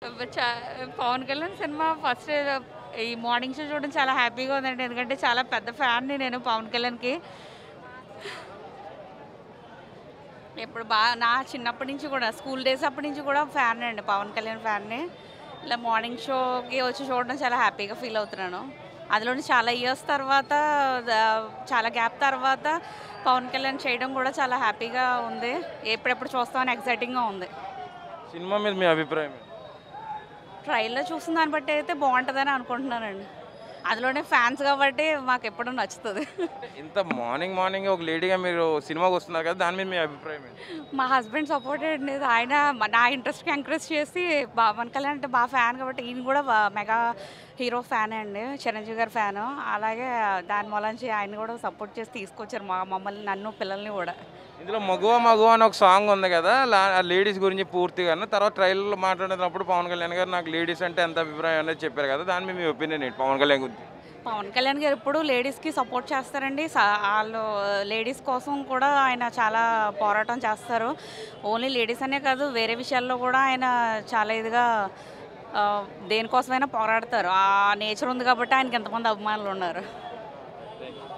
చా- Pawan Kalyan cinema first ఈ morning show చూడడం చాలా హ్యాపీగా ఉందండి ఎందుకంటే చాలా పెద్ద ఫ్యాన్ని నేను పవన్ కళ్యాణ్కి ఇప్పుడు బాగా నా చిన్నప్పటి నుంచి కూడా స్కూల్ డేస్ అప్పటి నుంచి కూడా ఫ్యాన్ అండి పవన్ కళ్యాణ్ ఫ్యాన్ని ఇలా మార్నింగ్ షోకి వచ్చి చూడడం చాలా హ్యాపీగా ఫీల్ అవుతున్నాను అందులోని చాలా ఇయర్స్ తర్వాత ద- చాలా గ్యాప్ తర్వాత పవన్ కళ్యాణ్ చేయడం కూడా చాలా హ్యాపీగా ఉంది ఎప్పుడెప్పుడు చూస్తామని ఎక్సైటింగ్గా ఉంది సినిమా మీద మీ అభిప్రాయం ఏంటి? ట్రైల్లో చూసిన దాన్ని బట్టి అయితే బాగుంటుందని అనుకుంటున్నానండి అందులోనే ఫ్యాన్స్ కాబట్టి మాకు ఎప్పుడూ నచ్చుతుంది ఇంత మార్నింగ్ మార్నింగ్ ఒక లేడీగా మీరు సినిమాకి వస్తున్నారు కదా దాని మీద మీ అభిప్రాయం ఏంటి మా హస్బెండ్ సపోర్టెడ్ లేదు ఆయన మ- నా ఇంట్రెస్ట్కి ఎంకరేజ్ చేసి పవన్ కళ్యాణ్ అంటే బాగా ఫ్యాన్ కాబట్టి ఈయన కూడా బా- మెగా హీరో ఫ్యాన్ అండి చిరంజీవి గారి ఫ్యాను అలాగే దాని మూలంచి ఆయన కూడా సపోర్ట్ చేసి తీసుకొచ్చారు మా మమ్మల్ని నన్ను పిల్లల్ని కూడా ఇందులో మగువ మగువ అని ఒక సాంగ్ ఉంది కదా లేడీస్ గురించి పూర్తిగా తర్వాత ట్రైలర్లో మాట్లాడినప్పుడు పవన్ కళ్యాణ్ గారు నాకు లేడీస్ అంటే ఎంత అభిప్రాయం అనేది చెప్పారు కదా దాని మీద మీ ఒపీనియన్ ఏంటి పవన్ కళ్యాణ్ గురించి పవన్ కళ్యాణ్ గారు ఎప్పుడు లేడీస్కి సపోర్ట్ చేస్తారండి స- వాళ్ళు లేడీస్ కోసం కూడా ఆయన చాలా పోరాటం చేస్తారు ఓన్లీ లేడీస్ అనే కాదు వేరే విషయాల్లో కూడా ఆయన చాలా ఇదిగా ఆ, దేనికోసమైనా పోరాడతారు ఆ నేచర్ ఉంది కాబట్టి ఆయనకి ఎంతమంది అభిమానులు ఉన్నారు